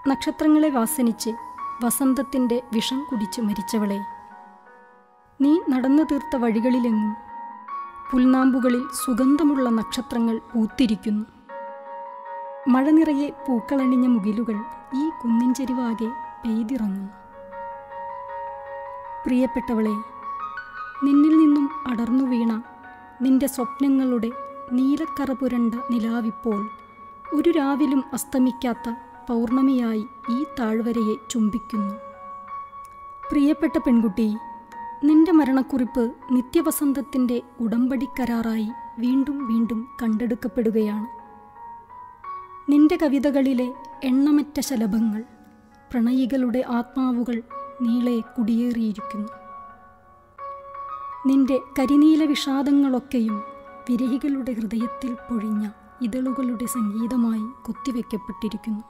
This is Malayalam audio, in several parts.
നക്ഷത്രങ്ങളെ വാസനിച്ച് വസന്തത്തിൻ്റെ വിഷം കുടിച്ച് മരിച്ചവളെ നീ നടന്നു തീർത്ത വഴികളിലെങ്ങും പുൽനാമ്പുകളിൽ സുഗന്ധമുള്ള നക്ഷത്രങ്ങൾ പൂത്തിരിക്കുന്നു മഴ നിറയെ പൂക്കളണിഞ്ഞ മുകിലുകൾ ഈ കുന്നിൻചെരിവാകെ പെയ്തിറങ്ങുന്നു പ്രിയപ്പെട്ടവളെ നിന്നിൽ നിന്നും അടർന്നു വീണ നിന്റെ സ്വപ്നങ്ങളുടെ നീലക്കറ പുരണ്ട നിലാവിപ്പോൾ ഒരു രാവിലും അസ്തമിക്കാത്ത പൗർണമിയായി ഈ താഴ്വരയെ ചുംബിക്കുന്നു പ്രിയപ്പെട്ട പെൺകുട്ടി നിന്റെ മരണക്കുറിപ്പ് നിത്യവസന്തത്തിൻ്റെ ഉടമ്പടിക്കരാറായി വീണ്ടും വീണ്ടും കണ്ടെടുക്കപ്പെടുകയാണ് നിന്റെ കവിതകളിലെ എണ്ണമറ്റ ശലഭങ്ങൾ പ്രണയികളുടെ ആത്മാവുകൾ നീളെ കുടിയേറിയിരിക്കുന്നു നിന്റെ കരിനീല വിഷാദങ്ങളൊക്കെയും വിരഹികളുടെ ഹൃദയത്തിൽ പൊഴിഞ്ഞ ഇതളുകളുടെ സംഗീതമായി കൊത്തിവെക്കപ്പെട്ടിരിക്കുന്നു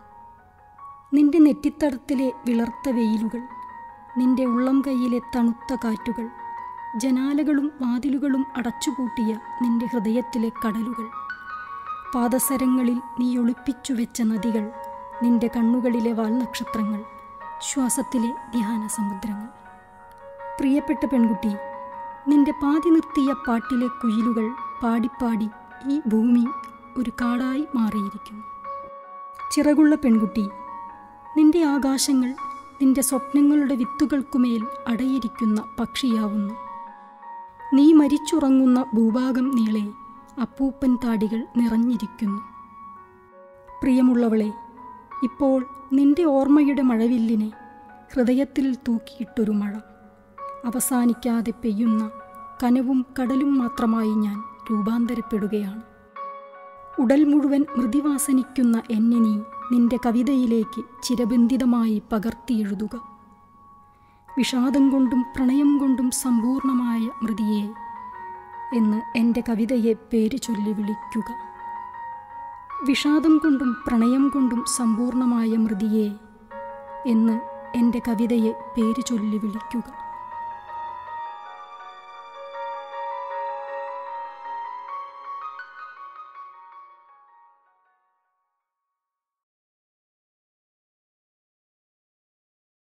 നിന്റെ നെറ്റിത്തടത്തിലെ വിളർത്ത വെയിലുകൾ നിന്റെ ഉള്ളം കൈയിലെ തണുത്ത കാറ്റുകൾ ജനാലകളും വാതിലുകളും അടച്ചുപൂട്ടിയ നിന്റെ ഹൃദയത്തിലെ കടലുകൾ പാദസരങ്ങളിൽ നീ ഒളിപ്പിച്ചു വെച്ച നദികൾ നിന്റെ കണ്ണുകളിലെ വാൽനക്ഷത്രങ്ങൾ ശ്വാസത്തിലെ ധ്യാന സമുദ്രങ്ങൾ പ്രിയപ്പെട്ട പെൺകുട്ടി നിന്റെ പാതി നിർത്തിയ പാട്ടിലെ കുയിലുകൾ പാടിപ്പാടി ഈ ഭൂമി ഒരു കാടായി മാറിയിരിക്കുന്നു ചിറകുള്ള പെൺകുട്ടി നിന്റെ ആകാശങ്ങൾ നിന്റെ സ്വപ്നങ്ങളുടെ വിത്തുകൾക്കുമേൽ അടയിരിക്കുന്ന പക്ഷിയാവുന്നു നീ മരിച്ചുറങ്ങുന്ന ഭൂഭാഗം നീളെ അപ്പൂപ്പൻ താടികൾ നിറഞ്ഞിരിക്കുന്നു പ്രിയമുള്ളവളെ ഇപ്പോൾ നിന്റെ ഓർമ്മയുടെ മഴവില്ലിനെ ഹൃദയത്തിൽ തൂക്കിയിട്ടൊരു മഴ അവസാനിക്കാതെ പെയ്യുന്ന കനവും കടലും മാത്രമായി ഞാൻ രൂപാന്തരപ്പെടുകയാണ് ഉടൽ മുഴുവൻ മൃതിവാസനിക്കുന്ന എന്നെ നീ നിന്റെ കവിതയിലേക്ക് ചിരബന്ധിതമായി പകർത്തിയെഴുതുക വിഷാദം കൊണ്ടും പ്രണയം കൊണ്ടും സമ്പൂർണമായ മൃതിയെ എന്ന് എൻ്റെ കവിതയെ പേര് ചൊല്ലി വിളിക്കുക വിഷാദം കൊണ്ടും പ്രണയം കൊണ്ടും സമ്പൂർണമായ മൃതിയെ എന്ന് എൻ്റെ കവിതയെ പേര് ചൊല്ലി വിളിക്കുക